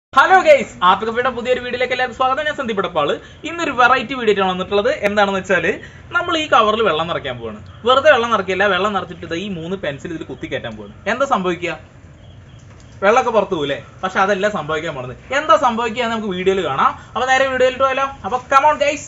hello guys ആപ്പിക്കപ്പയുടെ പുതിയൊരു വീഡിയോയിലേക്ക് എല്ലാവർക്കും സ്വാഗതം ഞാൻ സന്ദീപ് ഇടപ്പാള് ഇന്നൊരു വെറൈറ്റി വീഡിയോ ആണ് വന്നിട്ടുള്ളത് എന്താണെന്ന് വെച്ചാൽ നമ്മൾ ഈ കവറിൽ വെള്ളം നിറയ്ക്കാൻ പോവാണ് വെറുതെ വെള്ളം നിറയ്ക്കില്ല വെള്ളം നിറച്ചിട്ട് ദേ ഈ മൂന്ന് പെൻസിൽ ഇതിൽ കുത്തി കയറ്റാൻ പോവാണ് എന്താ സംഭവിക്കുക വെള്ളമൊക്കെ പുറത്തു പോകൂലേ പക്ഷെ അതല്ല സംഭവിക്കാൻ പോണത് എന്താ സംഭവിക്കുക എന്ന് നമുക്ക് വീഡിയോയിൽ കാണാം അപ്പൊ നേരെ വീഡിയോയിൽ പോയാലോ അപ്പൊ കമോൺ ഗൈസ്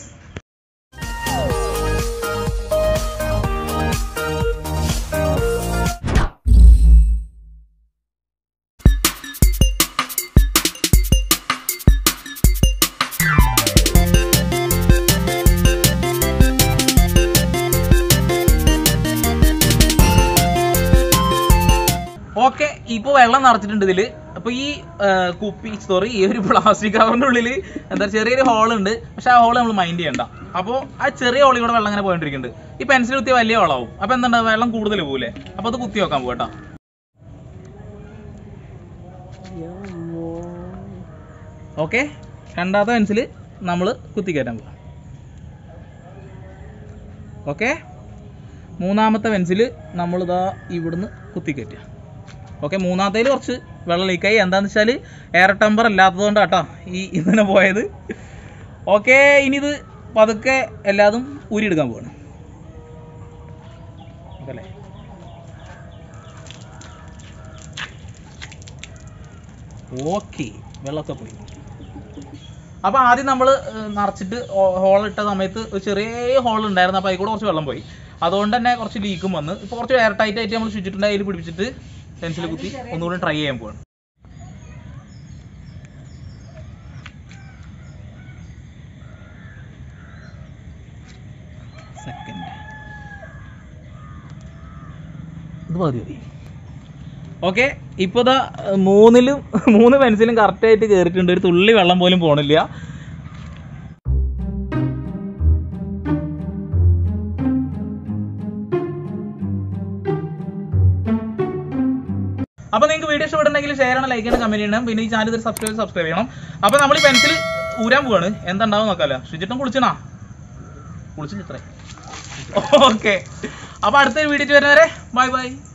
ഓക്കെ ഇപ്പൊ വെള്ളം നിറച്ചിട്ടുണ്ട് ഇതില് അപ്പൊ ഈ ആ, കുപ്പി സോറി ഈ ഒരു പ്ലാസ്റ്റിക് കവറിന്റെ ഉള്ളില് എന്താ ചെറിയൊരു ഹോൾ ഉണ്ട് പക്ഷെ ആ ഹോൾ നമ്മൾ മൈൻഡ് ചെയ്യണ്ട അപ്പൊ ആ ചെറിയ ഹോളിൽ കൂടെ വെള്ളം ഇങ്ങനെ പോയിട്ടിരിക്കുന്നുണ്ട് ഈ പെൻസിൽ കുത്തിയ വലിയ ഹോളാവും അപ്പൊ എന്താ വെള്ളം കൂടുതൽ പോകൂലേ അപ്പൊ അത് കുത്തി നോക്കാൻ പോകട്ടോ ഓക്കെ രണ്ടാമത്തെ പെൻസിൽ നമ്മൾ കുത്തി കയറ്റാൻ പോവാം ഓക്കെ മൂന്നാമത്തെ പെൻസിൽ നമ്മളിതാ ഇവിടുന്ന് കുത്തിക്കയറ്റുക ഓക്കെ മൂന്നാമത്തേൽ കുറച്ച് വെള്ളം ലീക്കായി എന്താന്ന് വെച്ചാൽ എയർ ടെമ്പർ അല്ലാത്തതുകൊണ്ട് കേട്ടോ ഈ ഇങ്ങനെ പോയത് ഓക്കെ ഇനി ഇത് പതുക്കെ എല്ലാതും ഊരിയെടുക്കാൻ പോവാണ് അല്ലേ ഓക്കെ വെള്ളമൊക്കെ പോയി അപ്പൊ ആദ്യം നമ്മൾ നിറച്ചിട്ട് ഹോൾ ഇട്ട സമയത്ത് ഒരു ചെറിയ ഹോൾ ഉണ്ടായിരുന്നു അപ്പൊ അതിൽ കൂടെ കുറച്ച് വെള്ളം പോയി അതുകൊണ്ട് തന്നെ കുറച്ച് ലീക്കും വന്ന് ഇപ്പൊ കുറച്ച് എയർ ടൈറ്റ് ആയിട്ട് നമ്മൾ സ്വിച്ചിട്ടുണ്ട് അതിൽ പിടിപ്പിച്ചിട്ട് പെൻസിൽ കുത്തി ഒന്നുകൂടി ട്രൈ ചെയ്യാൻ പോവാണ് സെക്കൻഡ് ഇത് മതി മതി ഓക്കെ ഇപ്പൊ ദാ മൂന്നിലും മൂന്ന് പെൻസിലും കറക്റ്റ് ആയിട്ട് കയറിയിട്ടുണ്ട് ഒരു തുള്ളി വെള്ളം പോലും പോണില്ല അപ്പൊ നിങ്ങൾക്ക് വീഡിയോ ഇഷ്ടപ്പെടുന്നെങ്കിൽ ഷെയർ ചെയ്യണം ലൈക്ക് ചെയ്യണം കമന്റ് ചെയ്യണം പിന്നെ ഈ ചാനൽ സബ്സ്ക്രൈബ് സബ്സ്ക്രൈബ് ചെയ്യണം അപ്പൊ നമ്മൾ ഈ പെൻസിൽ ഊരാൻ പോവാണ് എന്താ ഉണ്ടാവും നോക്കാലോ ശുചിത്വം കുളിച്ചണാ കുളിച്ചിട്ട് ഇത്രേ ഓക്കെ അപ്പൊ അടുത്ത വീഡിയോ വരുന്നവരെ ബൈ ബൈ